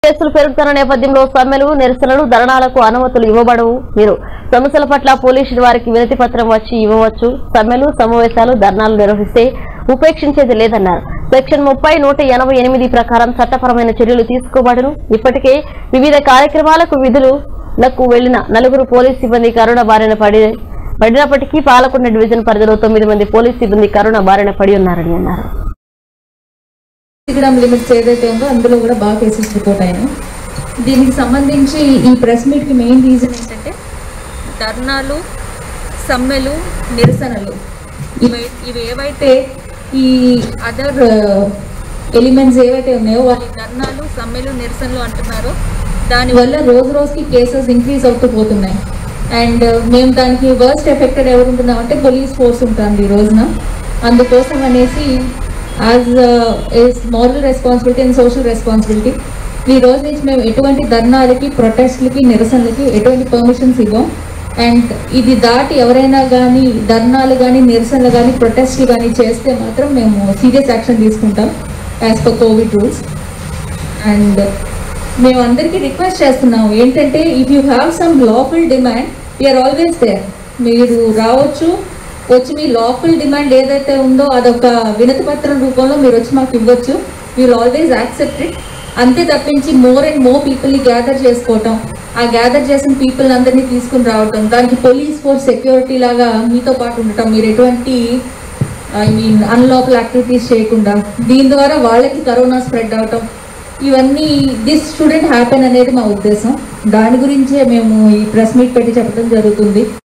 కేసులు పెరుగుతున్న నేపథ్యంలో సమ్మెలు నిరసనలు ధర్నాలకు అనుమతులు ఇవ్వబడవు మీరు సమస్యల పట్ల పోలీసులు వారికి వినతి పత్రం వచ్చి ఇవ్వవచ్చు సమ్మెలు సమావేశాలు ధర్నాలు నిర్వహిస్తే ఉపేక్షించేది లేదన్నారు సెక్షన్ ముప్పై నూట ఎనభై ఎనిమిది ప్రకారం చట్టపరమైన చర్యలు తీసుకోబడను ఇప్పటికే వివిధ కార్యక్రమాలకు విధులకు వెళ్లిన నలుగురు పోలీస్ సిబ్బంది కరోనా బారిన పడి పడినప్పటికీ పాలకొండ డివిజన్ పరిధిలో తొమ్మిది మంది పోలీస్ సిబ్బంది కరోనా బారిన పడి ఉన్నారని అన్నారు సిగ్రామ్ లిమిట్స్ ఏదైతే ఉందో అందులో కూడా బాగా కేసెస్ రిపోర్ట్ అయినాయి దీనికి సంబంధించి ఈ ప్రెస్ మీట్కి మెయిన్ రీజన్ ఏంటంటే ధర్నాలు సమ్మెలు నిరసనలు ఇవి ఇవి ఏవైతే ఈ అదర్ ఎలిమెంట్స్ ఏవైతే ఉన్నాయో వాటి ధర్నాలు సమ్మెలు నిరసనలు అంటున్నారో దానివల్ల రోజు రోజుకి కేసెస్ ఇంక్రీజ్ అవుతూ పోతున్నాయి అండ్ మేము దానికి వర్స్ట్ ఎఫెక్టెడ్ ఎవరు ఉంటున్నాం అంటే పోలీస్ ఫోర్స్ ఉంటుంది ఈ రోజున అందుకోసం అనేసి as is moral responsibility and social responsibility ఈ రోజు నుంచి మేము ఎటువంటి ధర్నాలకి ప్రొటెస్ట్లకి నిరసనలకి ఎటువంటి పర్మిషన్స్ ఇవ్వం అండ్ ఇది దాటి ఎవరైనా కానీ ధర్నాలు కానీ నిరసనలు కానీ ప్రొటెస్ట్లు కానీ చేస్తే మాత్రం మేము సీరియస్ యాక్షన్ తీసుకుంటాం as per covid rules and మేము అందరికీ రిక్వెస్ట్ చేస్తున్నాము ఏంటంటే if you have some lawful demand you are always there మీరు రావచ్చు వచ్చి మీ లాఫుల్ డిమాండ్ ఏదైతే ఉందో అదొక వినతి పత్రం రూపంలో మీరు వచ్చి మాకు ఇవ్వచ్చు విల్ ఆల్వేస్ యాక్సెప్ట్ ఇట్ అంతే తప్పించి మోర్ అండ్ మోర్ పీపుల్ని గ్యాదర్ చేసుకోవటం ఆ గ్యాదర్ చేసిన పీపుల్ అందరినీ తీసుకుని రావటం దానికి పోలీస్ ఫోర్స్ సెక్యూరిటీ లాగా మీతో పాటు ఉండటం మీరు ఎటువంటి ఐ మీన్ అన్లాఫుల్ యాక్టివిటీస్ చేయకుండా దీని ద్వారా వాళ్ళకి కరోనా స్ప్రెడ్ అవటం ఇవన్నీ దిస్ స్టూడెంట్ హ్యాపెన్ అనేది మా ఉద్దేశం దాని గురించే మేము ఈ ప్రెస్ మీట్ పెట్టి చెప్పడం జరుగుతుంది